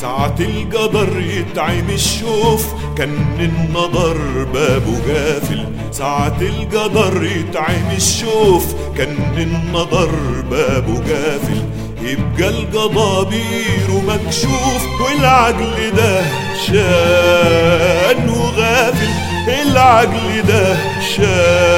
ساعة القدر يتعم الشوف كان النظر بابه قافل ساعة القدر يتعم الشوف كان النظر بابه قافل يبقى القضا بيره مكشوف والعقل ده شان وغافل العقل ده شان